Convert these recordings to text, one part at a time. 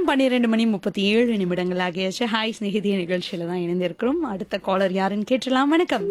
நேரம் பன்னிரெண்டு மணி முப்பத்தி ஏழு நிமிடங்கள் ஆகியாச்சு ஹாய் ஸ்நேகிதி நிகழ்ச்சியில தான் இணைந்திருக்கிறோம் அடுத்த காலர் யாருன்னு கேட்டலாம் வணக்கம்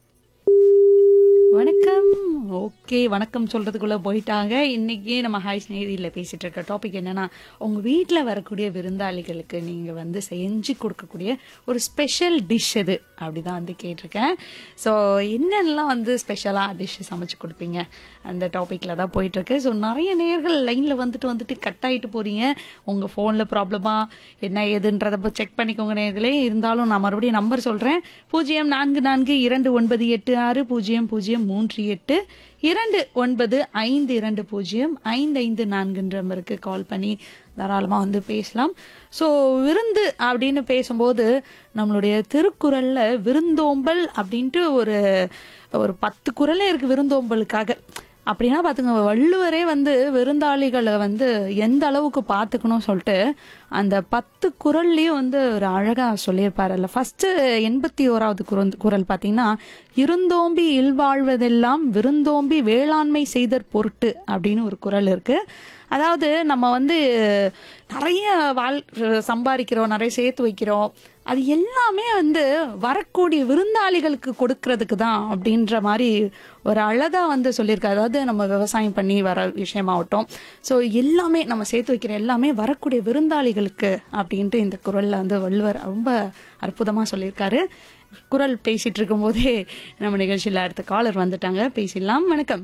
வணக்கம் ஓகே வணக்கம் சொல்றதுக்குள்ள போயிட்டாங்க இன்னைக்கு நம்ம ஹாய் ஸ்நேகிதியில் பேசிட்டு இருக்க டாபிக் என்னன்னா உங்க வீட்டில் வரக்கூடிய விருந்தாளிகளுக்கு நீங்க வந்து செஞ்சு கொடுக்கக்கூடிய ஒரு ஸ்பெஷல் டிஷ் எது அப்படிதான் வந்து கேட்டிருக்கேன் ஸோ என்னென்னலாம் வந்து ஸ்பெஷலாக டிஷ் சமைச்சு கொடுப்பீங்க அந்த டாபிக்ல தான் போயிட்டு இருக்கு ஸோ நிறைய நேர்கள் லைன்ல வந்துட்டு வந்துட்டு கட் ஆயிட்டு போறீங்க உங்க ஃபோன்ல ப்ராப்ளமா என்ன ஏதுன்றத செக் பண்ணிக்கோங்க நேர்களே இருந்தாலும் நான் மறுபடியும் நம்பர் சொல்றேன் பூஜ்ஜியம் நான்கு நான்கு இரண்டு ஒன்பது எட்டு ஆறு பூஜ்ஜியம் பூஜ்ஜியம் மூன்று எட்டு இரண்டு ஒன்பது ஐந்து இரண்டு பூஜ்ஜியம் ஐந்து ஐந்து நான்குன்ற நம்பருக்கு கால் பண்ணி தாராளமாக வந்து பேசலாம் ஸோ விருந்து அப்படின்னு பேசும்போது நம்மளுடைய திருக்குறள்ல விருந்தோம்பல் அப்படின்ட்டு ஒரு ஒரு பத்து குறளே இருக்கு விருந்தோம்பலுக்காக அப்படின்னா பாத்துங்க வள்ளுவரே வந்து விருந்தாளிகளை வந்து எந்த அளவுக்கு பார்த்துக்கணும் சொல்லிட்டு அந்த பத்து குரல்லையும் வந்து ஒரு அழகா சொல்லியிருப்பாருல்ல ஃபர்ஸ்ட் எண்பத்தி ஓராவது குரல் குரல் பார்த்தீங்கன்னா இருந்தோம்பி இல்வாழ்வதெல்லாம் விருந்தோம்பி வேளாண்மை செய்தற் பொருட்டு அப்படின்னு ஒரு குரல் இருக்கு அதாவது நம்ம வந்து நிறைய வாழ் சம்பாதிக்கிறோம் நிறைய சேர்த்து வைக்கிறோம் அது எல்லாமே வந்து வரக்கூடிய விருந்தாளிகளுக்கு கொடுக்கறதுக்கு தான் அப்படின்ற மாதிரி ஒரு அழகா வந்து சொல்லியிருக்காரு அதாவது நம்ம விவசாயம் பண்ணி வர விஷயமாகட்டும் ஸோ எல்லாமே நம்ம சேர்த்து வைக்கிற எல்லாமே வரக்கூடிய விருந்தாளிகளுக்கு அப்படின்ட்டு இந்த குரல்ல வந்து வள்ளுவர் ரொம்ப அற்புதமா சொல்லியிருக்காரு குரல் பேசிட்டு இருக்கும்போதே நம்ம நிகழ்ச்சியில் அடுத்த காலர் வந்துட்டாங்க பேசிடலாம் வணக்கம்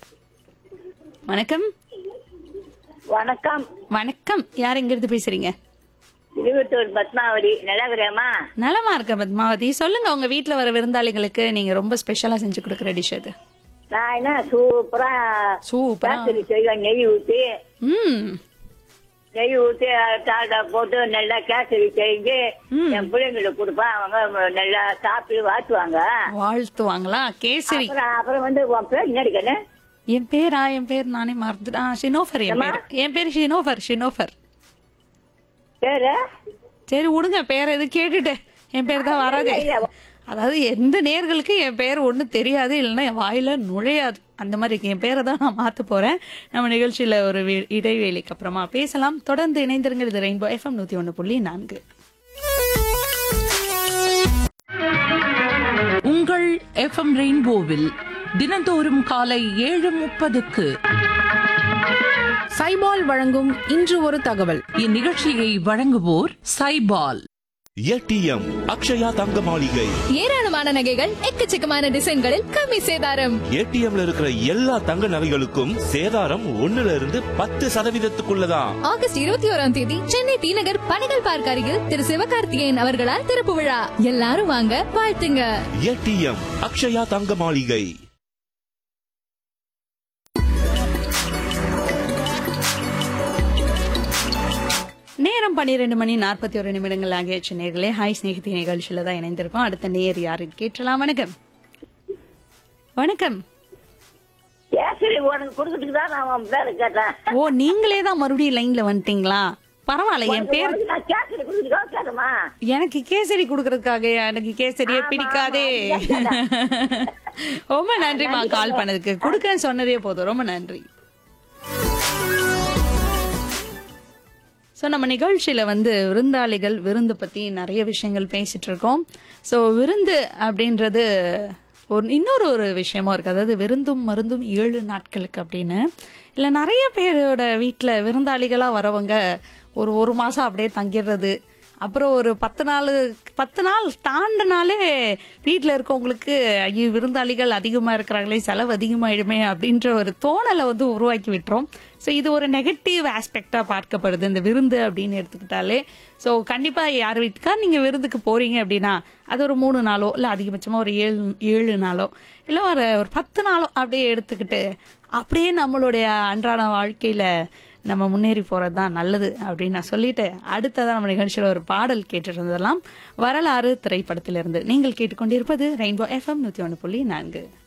வணக்கம் வணக்கம் வணக்கம் யார் எங்கிருந்து பேசுறீங்க இருபத்தோரு பத்மாவதி நிலவரமா நலமா இருக்க பத்மாவதி சொல்லுங்க உங்க வீட்ல வர விருந்தாளிகளுக்கு நீங்க ரொம்ப ஸ்பெஷலா செஞ்சு கொடுக்குற டிஷ் அது நான் என்ன சூப்பரா சூப்பரா கேசரி செய்வேன் நெய் ஊத்தி ம் நெய் ஊத்தி டால்டா போட்டு நல்லா கேசரி செஞ்சு என் பிள்ளைங்களுக்கு கொடுப்பேன் அவங்க நல்லா சாப்பிட்டு வாத்துவாங்க வாழ்த்துவாங்களா கேசரி அப்புறம் அப்புறம் வந்து உன் பேர் என்னடிக்கண்ணு என் பேரா என் பேர் நானே மறந்துட்டேன் ஆ, ஷினோஃபர் என் பேர் என் பேர் ஷினோஃபர் ஷினோஃபர் பேரு சரி விடுங்க பேர் எது கேட்டுட்டேன் என் பேர் தான் வராதே அதாவது எந்த நேர்களுக்கு என் பேர் ஒன்றும் தெரியாது இல்லைன்னா என் வாயில நுழையாது அந்த மாதிரி இருக்கு. என் பேரை தான் நான் மாத்த போறேன் நம்ம நிகழ்ச்சியில ஒரு வி- இடைவேளைக்கு அப்புறமா பேசலாம் தொடர்ந்து இணைந்திருங்கள் இது ரெயின்போ எஃப்எம் நூத்தி ஒன்று புள்ளி நான்கு உங்கள் எஃப்எம் ரெயின்போவில் தினந்தோறும் காலை ஏழு முப்பதுக்கு சைபால் வழங்கும் இன்று ஒரு தகவல் இந்நிகழ்ச்சியை வழங்குவோர் சைபால் ஏடிஎம் அக்ஷயா தங்க மாளிகை ஏராளமான நகைகள் எக்கச்சக்கமான டிசைன்களில் கம்மி சேதாரம் ஏடிஎம்ல இருக்கிற எல்லா தங்க நகைகளுக்கும் சேதாரம் ஒண்ணுல இருந்து பத்து சதவீதத்துக்குள்ளதான் ஆகஸ்ட் இருபத்தி ஓராம் தேதி சென்னை டி நகர் பணிகள் பார்க் அருகில் திரு சிவகார்த்திகேயன் அவர்களால் திறப்பு விழா எல்லாரும் வாங்க வாழ்த்துங்க ஏடிஎம் அக்ஷயா தங்க மாளிகை நேரம் பன்னிரெண்டு மணி நாற்பத்தி ஒரு நிமிடங்கள் ஆகியாச்சு நேர்களே ஹாய் ஸ்நேகிதி நிகழ்ச்சியில தான் இணைந்திருக்கோம் அடுத்த நேர் யாரு கேட்டலாம் வணக்கம் வணக்கம் கேசரி உனக்கு கொடுக்கறதுக்கு தான் நான் உன் பேரை கேட்டேன் ஓ நீங்களே தான் மறுபடியும் லைன்ல வந்துட்டீங்களா பரவாயில்ல என் பேர் உனக்கு நான் கேசரி கொடுக்கறதுக்காக கேட்டமா எனக்கு கேசரி குடுக்கறதுக்காக எனக்கு கேசரியே ஆமா, பிடிக்காதே ஆமா, ரொம்ப நன்றிமா கால் பண்ணதுக்கு குடுக்கன்னு சொன்னதே போதும் ரொம்ப நன்றி ஸோ நம்ம நிகழ்ச்சியில வந்து விருந்தாளிகள் விருந்து பத்தி நிறைய விஷயங்கள் பேசிட்டு இருக்கோம் ஸோ விருந்து அப்படின்றது ஒரு இன்னொரு ஒரு விஷயமா இருக்கு அதாவது விருந்தும் மருந்தும் ஏழு நாட்களுக்கு அப்படின்னு இல்லை நிறைய பேரோட வீட்டில் விருந்தாளிகளாக வரவங்க ஒரு ஒரு மாதம் அப்படியே தங்கிடுறது அப்புறம் ஒரு பத்து நாள் பத்து நாள் தாண்டினாலே வீட்டில் இருக்கவங்களுக்கு ஐயோ விருந்தாளிகள் அதிகமாக இருக்கிறாங்களே செலவு அதிகமாயிடுமே அப்படின்ற ஒரு தோணலை வந்து உருவாக்கி விட்டுரும் ஸோ இது ஒரு நெகட்டிவ் ஆஸ்பெக்டாக பார்க்கப்படுது இந்த விருந்து அப்படின்னு எடுத்துக்கிட்டாலே ஸோ கண்டிப்பாக யார் வீட்டுக்கா நீங்கள் விருந்துக்கு போகிறீங்க அப்படின்னா அது ஒரு மூணு நாளோ இல்லை அதிகபட்சமாக ஒரு ஏழு ஏழு நாளோ இல்லை ஒரு ஒரு பத்து நாளோ அப்படியே எடுத்துக்கிட்டு அப்படியே நம்மளுடைய அன்றாட வாழ்க்கையில் நம்ம முன்னேறி போகிறது தான் நல்லது அப்படின்னு நான் சொல்லிட்டு அடுத்ததான் நம்ம நிகழ்ச்சியில் ஒரு பாடல் கேட்டுட்டு இருந்ததெல்லாம் வரலாறு திரைப்படத்திலிருந்து நீங்கள் கேட்டுக்கொண்டிருப்பது ரெயின்போ எஃப்எம் நூற்றி ஒன்று புள்ளி நான்கு